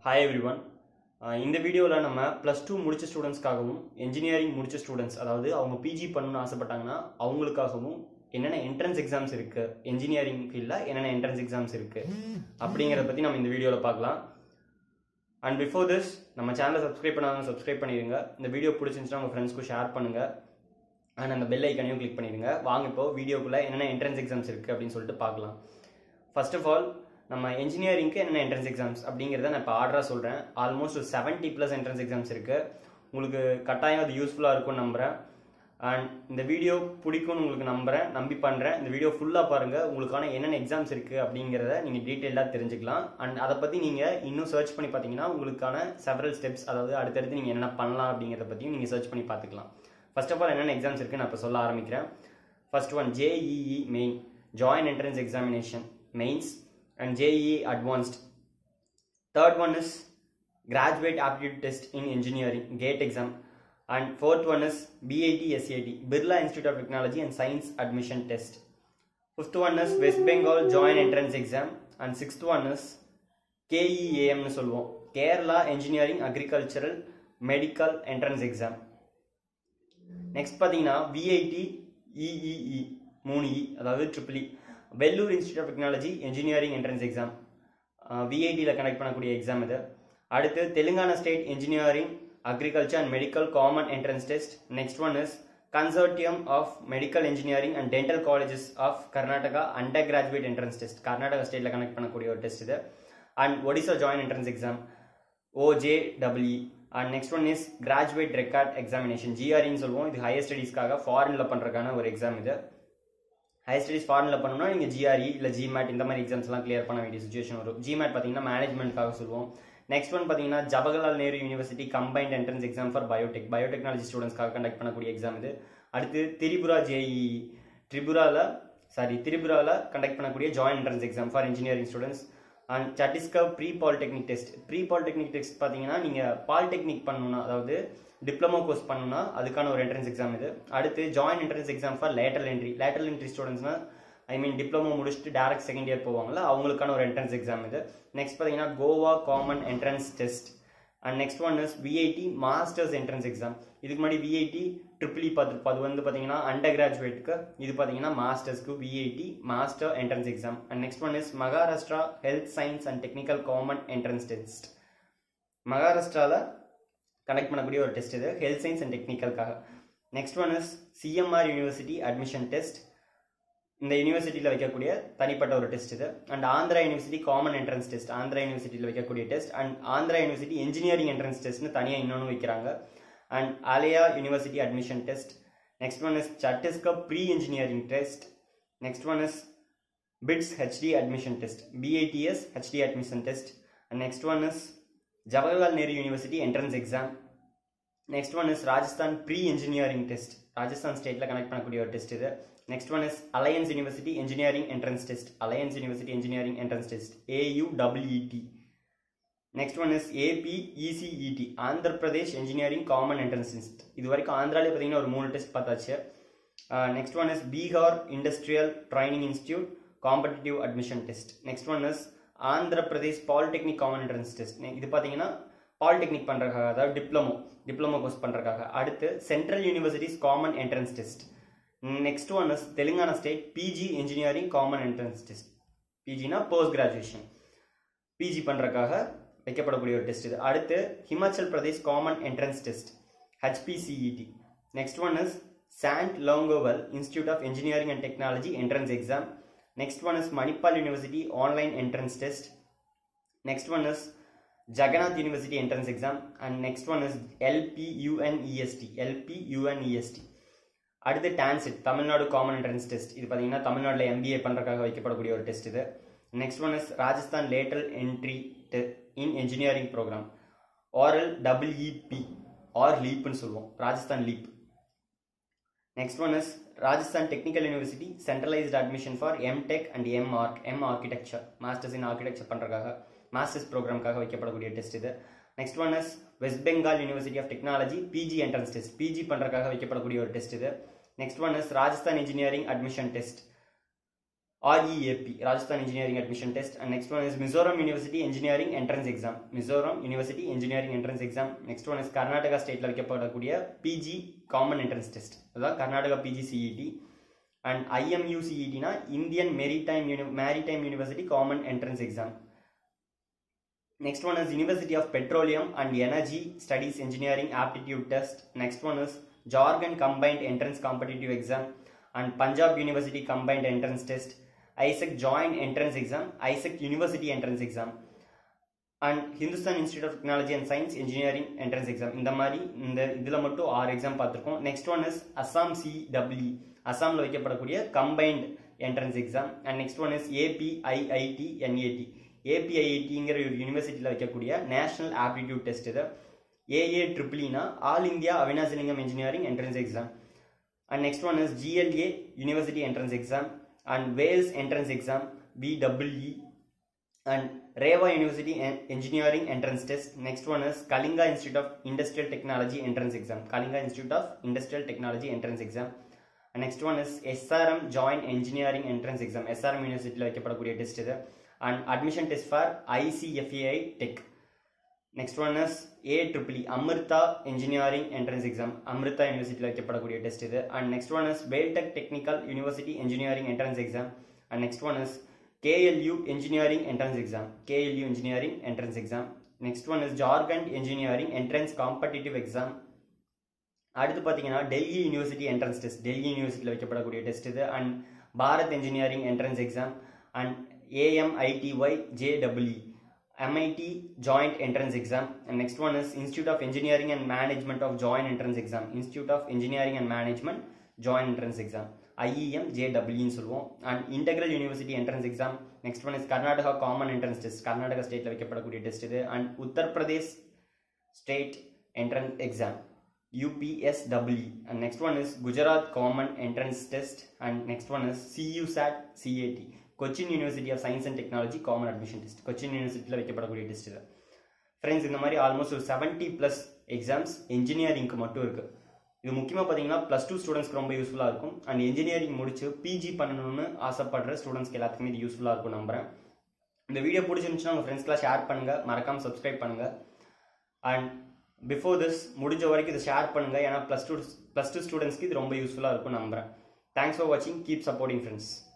Hi every one இந்த வீடியோவில் நம்ம ப்ளஸ் டூ முடிச்ச ஸ்டூடெண்ட்ஸ்க்காகவும் இன்ஜினியரிங் முடிச்ச ஸ்டூடெண்ட்ஸ் அதாவது அவங்க பிஜி பண்ணணும்னு ஆசைப்பட்டாங்கன்னா அவங்களுக்காகவும் என்னென்ன என்ட்ரன்ஸ் எக்ஸாம்ஸ் இருக்குது இன்ஜினியரிங் ஃபீல்டில் என்னென்ன என்ட்ரன்ஸ் எக்ஸாம்ஸ் இருக்குது அப்படிங்கிறத பற்றி நம்ம இந்த வீடியோவில் பார்க்கலாம் அண்ட் பிஃபோர் திஸ் நம்ம சேனலை சப்ஸ்கிரைப் பண்ணாதவங்க சப்ஸ்கிரைப் பண்ணிடுங்க இந்த வீடியோ பிடிச்சிருந்துச்சுன்னா உங்கள் ஃப்ரெண்ட்ஸ்க்கு ஷேர் பண்ணுங்கள் அண்ட் அந்த பெல் ஐக்கனையும் கிளிக் பண்ணிடுங்க வாங்க இப்போ வீடியோக்குள்ளே என்னென்ன என்ட்ரன்ஸ் எக்ஸாம்ஸ் இருக்குது அப்படின்னு சொல்லிட்டு பார்க்கலாம் ஃபர்ஸ்ட் ஆஃப் ஆல் நம்ம இன்ஜினியரிங்க்கு என்னென்ன என்ட்ரன்ஸ் எக்ஸாம்ஸ் அப்படிங்கிறத நான் இப்போ ஆர்டராக சொல்கிறேன் ஆல்மோஸ்ட் ஒரு செவன்ட்டி ப்ளஸ் என்ட்ரன்ஸ் எக்ஸாம்ஸ் இருக்குது உங்களுக்கு கட்டாயம் அது யூஸ்ஃபுல்லாக இருக்கும்னு நம்புகிறேன் அண்ட் இந்த வீடியோ பிடிக்கும்னு உங்களுக்கு நம்புகிறேன் நம்பி பண்ணுறேன் இந்த வீடியோ ஃபுல்லாக பாருங்கள் உங்களுக்கான என்னென்ன எக்ஸாம்ஸ் இருக்குது அப்படிங்கிறத நீங்கள் டீட்டெயிலாக தெரிஞ்சுக்கலாம் அண்ட் அதை பற்றி நீங்கள் இன்னும் சர்ச் பண்ணி பார்த்தீங்கன்னா உங்களுக்கான செவரல் ஸ்டெப்ஸ் அதாவது அடுத்தடுத்து நீங்கள் என்ன பண்ணலாம் அப்படிங்கிறத பற்றியும் நீங்கள் சர்ச் பண்ணி பார்த்துக்கலாம் ஃபர்ஸ்ட் ஆஃப் ஆல் என்னென்ன எக்ஸாம்ஸ் இருக்குன்னு நான் இப்போ சொல்ல ஆரம்பிக்கிறேன் first one JEE main joint entrance examination mains and JEE Advanced. Third one is Graduate Aptitude Test in Engineering, GATE exam. And fourth one is BAT SAT, Birla Institute of Technology and Science Admission Test. Fifth one is West Bengal Joint Entrance Exam. And sixth one is KEAM னு சொல்லுவோம் Kerala engineering agricultural medical entrance exam next பார்த்தீங்கன்னா VIT EEE மூணு E அதாவது triple E Vellore institute of technology engineering entrance exam விஐடியில் connect பண்ணக்கூடிய exam இது அடுத்து Telangana state engineering agriculture and medical common entrance test next one is consortium of medical engineering and dental colleges of Karnataka undergraduate entrance test Karnataka ஸ்டேட்டில் connect பண்ணக்கூடிய ஒரு test இது and Odisha joint entrance exam ஓஜேடபிள்இ and next one is graduate record examination ஜிஆர்இன்னு சொல்லுவோம் இது higher ஸ்டடீஸ்க்காக ஃபாரினில் பண்ணுறதுக்கான ஒரு எக்ஸாம் இது ஹையர் ஸ்டடீஸ் ஃபாரினில் பண்ணணும்னா நீங்கள் ஜிஆர்இ இல்லை ஜிமேட் இந்த மாதிரி எக்ஸாம்ஸ்லாம் கிளியர் பண்ண வேண்டிய சுச்சுவேஷன் வரும் ஜிமேட் பார்த்தீங்கன்னா மேனேஜ்மெண்ட்காக சொல்லுவோம் நெக்ஸ்ட் ஒன் பார்த்தீங்கன்னா Jawaharlal Nehru university combined entrance exam for biotech biotechnology ஸ்டூடெண்ட்ஸ்க்காக கண்டக்ட் பண்ணக்கூடிய எக்ஸாம் இது அடுத்து திரிபுரா ஜேஇ திரிபுராவில் சாரி திரிபுராவில் கண்டக்ட் பண்ணக்கூடிய joint entrance exam for engineering students and Chhattisgarh pre polytechnic test pre polytechnic test பார்த்தீங்கன்னா நீங்கள் பாலிடெக்னிக் பண்ணணும்னா அதாவது டிப்ளமோ கோர்ஸ் பண்ணணும்னா அதுக்கான ஒரு என்ட்ரன்ஸ் எக்ஸாம் இது அடுத்து joint entrance exam for lateral entry lateral entry ஸ்டூடெண்ட்ஸ்னா ஐ மீன் டிப்ளமோ முடிச்சுட்டு டேரக்ட் செகண்ட் இயர் போவாங்கல்ல அவங்களுக்கான ஒரு என்ட்ரன்ஸ் எக்ஸாம் இது நெக்ஸ்ட் பார்த்தீங்கன்னா Goa common entrance test and next one is VIT masters entrance exam இதுக்கு முன்னாடி விஐடி ட்ரிபிள் இ பார்த்து அது வந்து பார்த்தீங்கன்னா அண்டர் கிராஜுவேட்டுக்கு இது பார்த்தீங்கன்னா மாஸ்டர்ஸ்க்கு VIT master entrance exam and next one is Maharashtra health science and technical common entrance test மகாராஷ்டிராவில் கனெக்ட் பண்ணக்கூடிய ஒரு டெஸ்ட் இது ஹெல்த் சயின்ஸ் அண்ட் டெக்னிக்கலுக்காக next one is CMR university admission test இந்த யூனிவர்சிட்டியில் வைக்கக்கூடிய தனிப்பட்ட ஒரு டெஸ்ட் இது and Andhra university common entrance test Andhra யூனிவர்சிட்டியில் வைக்கக்கூடிய test and Andhra university engineering entrance டெஸ்ட்னு தனியாக இன்னொன்று வைக்கிறாங்க and Aliah university admission test next one is Chhattisgarh pre engineering test next one is BITS HD admission test BITS HD admission test and next one is Jawaharlal Nehru university entrance exam next one is Rajasthan pre engineering test Rajasthan ஸ்டேட்டில் connect பண்ணக்கூடிய ஒரு test இது next one is alliance university engineering entrance test alliance university engineering entrance test ஏயுடபிள்இடி next one is APECET Andhra Pradesh engineering common entrance test இது வரைக்கும் ஆந்திராலே பார்த்தீங்கன்னா ஒரு மூணு டெஸ்ட் பார்த்தாச்சு next one is Bihar industrial training institute competitive admission test next one is Andhra Pradesh polytechnic common entrance test இது பார்த்தீங்கன்னா பாலிடெக்னிக் பண்ணுறதுக்காக அதாவது டிப்ளமோ டிப்ளமோ கோர்ஸ் பண்ணுறதுக்காக அடுத்து central universities common entrance test next one is Telangana state PG engineering common entrance test பிஜினா post graduation PG பண்ணுறதுக்காக வைக்கப்படக்கூடிய ஒரு டெஸ்ட் இது அடுத்து Himachal Pradesh common entrance test HPCET next one is Sant Longowal institute of engineering and technology entrance exam next one is Manipal university online entrance test next one is Jagannath university entrance exam and next one is LPUNEST LPUNEST அடுத்து transit Tamil Nadu common entrance test இது பார்த்தீங்கன்னா தமிழ்நாட்டில் MBA பண்ணுறதுக்காக வைக்கப்படக்கூடிய ஒரு test இது next one is Rajasthan lateral entry in engineering program RL double E P R லீப்னு சொல்லுவோம் Rajasthan leap next one is Rajasthan technical university centralized admission for MTech and M Arch M architecture masters in architecture பண்ணுறதுக்காக masters ப்ரோக்ராம்காக வைக்கப்படக்கூடிய test இது next one is West Bengal university of technology PG entrance test PG பண்ணுறதுக்காக வைக்கப்படக்கூடிய ஒரு test இது next one is Rajasthan engineering admission test REAP, Rajasthan Engineering Admission Test. And next one is Mizoram University Engineering Entrance Exam. Mizoram University Engineering Entrance Exam. Next one is Karnataka Stateல வைக்கப்படக்கூடிய PG Common Entrance Test. அதான் Karnataka PG CET. And IMU CET னா Indian Maritime, Uni- Maritime University Common Entrance Exam. Next one is University of Petroleum and Energy Studies Engineering Aptitude Test. Next one is Jargon Combined Entrance Competitive Exam and Punjab University Combined Entrance Test. Isaac Joint Entrance Exam, Isaac University Entrance Exam. And Hindustan institute of technology and science engineering entrance exam இந்த மாதிரி இந்த இதில் மட்டும் ஆறு exam பார்த்துருக்கோம் next one is Assam சிடபிள்இ அசாமில் வைக்கப்படக்கூடிய combined entrance exam and next one is APIIT NAT ஏபிஐஐடிங்கிற ஒரு யூனிவர்சிட்டியில் வைக்கக்கூடிய நேஷனல் ஆப்டிடியூட் டெஸ்ட் இது ஏஏ ட்ரிபிள்இனா all India Avinashilingam engineering entrance exam and next one is GLA university entrance exam and Vels entrance exam பிடபிள்இ and Reva University en- Engineering Entrance Test. Next one is Kalinga Institute of Industrial Technology Entrance Exam. Kalinga Institute of Industrial Technology Entrance Exam. And next one is SRM Joint Engineering Entrance Exam. SRM University வைக்கப்படக்கூடிய test இது and admission test for ICFAI tech next one is A triple E Amrita engineering entrance exam Amrita யூனிவர்சிட்டியில் வைக்கப்படக்கூடிய test இது and next one is Vel Tech technical university engineering entrance exam and next one is KLU Engineering Entrance Exam. KLU Engineering Entrance Exam. Next one is Jharkhand Engineering Entrance Competitive Exam. அடுத்து பார்த்தீங்கன்னா Delhi university entrance test Delhi யூனிவர்சிட்டியில் வைக்கப்படக்கூடிய test இது and Bharat engineering entrance exam and AMITY ஜேடபிள்இ MIT Joint Entrance Exam. And next one is Institute of Engineering and Management of Joint Entrance Exam. Institute of Engineering and Management Joint Entrance Exam. IEM JEE ன்னு சொல்லுவோம் and integral university entrance exam next one is Karnataka common entrance test Karnataka ஸ்டேட்டில் வைக்கப்படக்கூடிய test இது and Uttar Pradesh state entrance exam UPSWE and next one is Gujarat Common Entrance Test and next one is CUSAT CAT Cochin university of science and technology common admission test Cochin யூனிவர்சிட்டியில் வைக்கப்படக்கூடிய test இது friends இந்த மாதிரி almost ஒரு seventy plus exams இன்ஜினியரிங்க்கு மட்டும் இருக்குது இது முக்கியமாக பார்த்தீங்கன்னா ப்ளஸ் டூ ஸ்டூடெண்ட்ஸ்க்கு ரொம்ப யூஸ்ஃபுல்லாக இருக்கும் அண்ட் இன்ஜினியரிங் முடிச்சு பிஜி பண்ணணும்னு ஆசைப்படுற ஸ்டூடெண்ட்ஸ்க்கு எல்லாத்துக்குமே இது யூஸ்ஃபுல்லாக இருக்கும் நம்புறேன் இந்த வீடியோ பிடிச்சிருந்துச்சுன்னா உங்கள் ஃப்ரெண்ட்ஸ்க்குலாம் ஷேர் பண்ணுங்கள் மறக்காமல் சப்ஸ்கிரைப் பண்ணுங்கள் அண்ட் பிஃபோர் திஸ் முடிஞ்ச வரைக்கும் இதை ஷேர் பண்ணுங்கள் ஏன்னா ப்ளஸ் டூ ப்ளஸ் டூ ஸ்டூடெண்ட்ஸ்க்கு இது ரொம்ப யூஸ்ஃபுல்லாக இருக்கும் நம்புறேன் தேங்க்ஸ் ஃபார் வாட்சிங் கீப் சப்போர்ட்டிங் ஃப்ரெண்ட்ஸ்